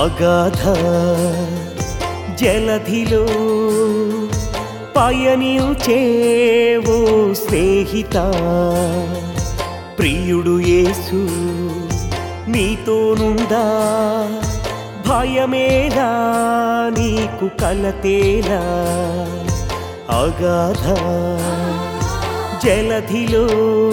అగాధ జలధిలో పయనించేవో స్నేహిత ప్రియుడు యేసు నీతోనుందా భయమేలా నీకు కలతేలా అగాధ జలధిలో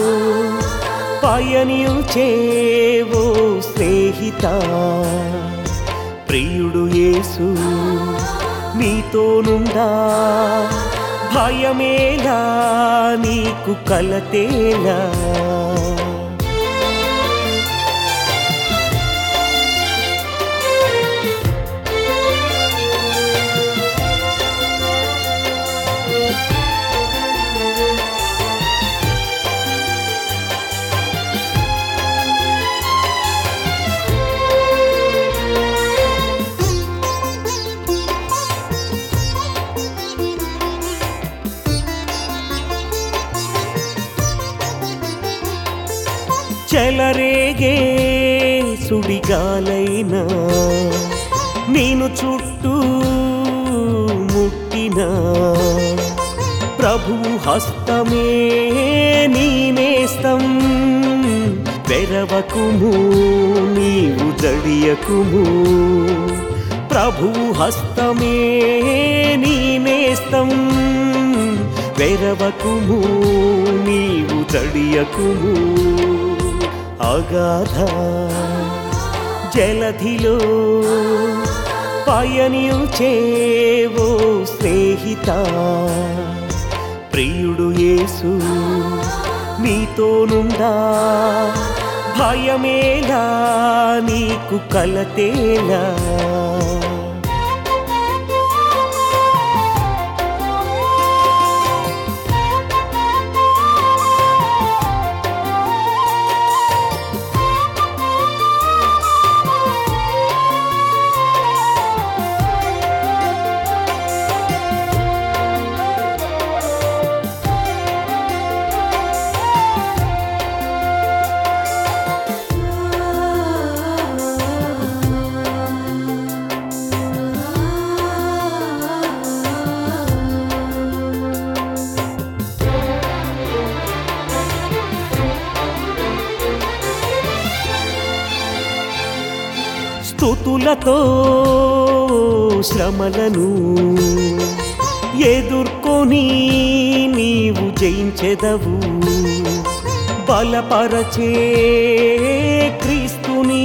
పయనించేవో స్నేహిత ప్రియుడు యేసు నీతోనుందా భయమేలా నీకు కలతేలా చెలరేగే సుడిగాలైనా నేను చుట్టూ ముట్టిన ప్రభు హస్తమే నీ నేస్తం వెరవకుము నీవు జడియకుము ప్రభు హస్తమే నీ నేస్తం వెరవకుము నీవు జడియకుము అగాధ జలధిలో పయనించేవో స్నేహిత ప్రియుడు యేసు నీతోనుందా భయమేలా నీకు కలతేలా స్థుతులతో శ్రమలను ఎదుర్కొని నీవు జయించెదవు బలపరచే క్రీస్తుని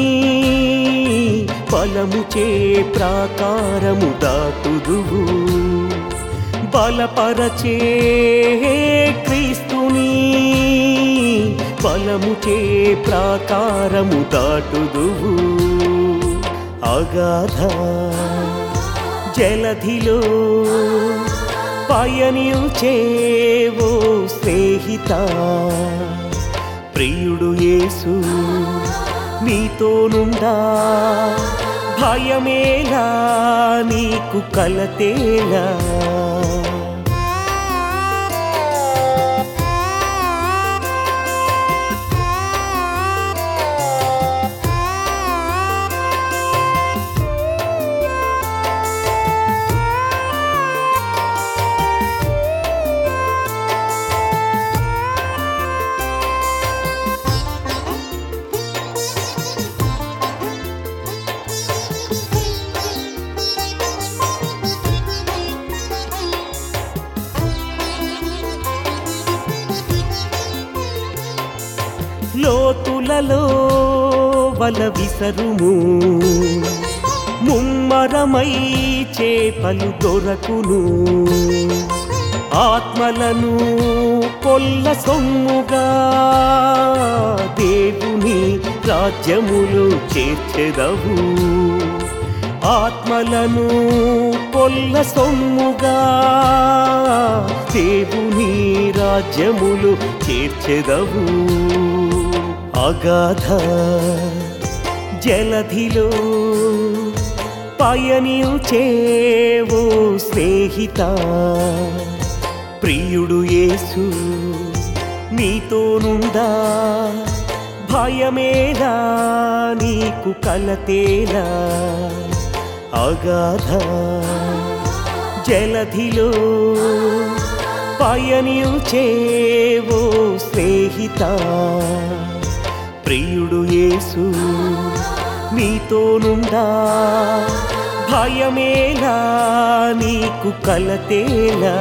బలముచే ప్రాకారము దాటుదువు బలపరచే క్రీస్తుని బలముచే ప్రాకారము దాటుదువు అగాధ జలధిలో పయనించేవో స్నేహిత ప్రియుడు యేసు నీతోనుందా భయమేలా నీకు కలతేలా లోతులలో వల విసరుము ముమ్మరమై చేపలు దొరకును ఆత్మలను కొల్ల సొమ్ముగా దేవుని రాజ్యములు చేర్చెదవు ఆత్మలను కొల్ల సొమ్ముగా దేవుని రాజ్యములు చేర్చెదవు అగాధ జలధిలో పయనించేవో స్నేహిత ప్రియుడు యేసు నీతోనుందా భయమేలా నీకు కలతేలా అగాధ జలధిలో పయనించేవో స్నేహిత ప్రియుడు యేసు నీతోనుండా భయమేలా నీకు కలతేలా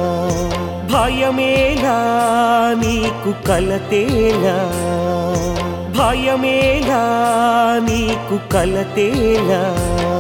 భయమేలా నీకు కలతేలా భయమేలా నీకు కలతేలా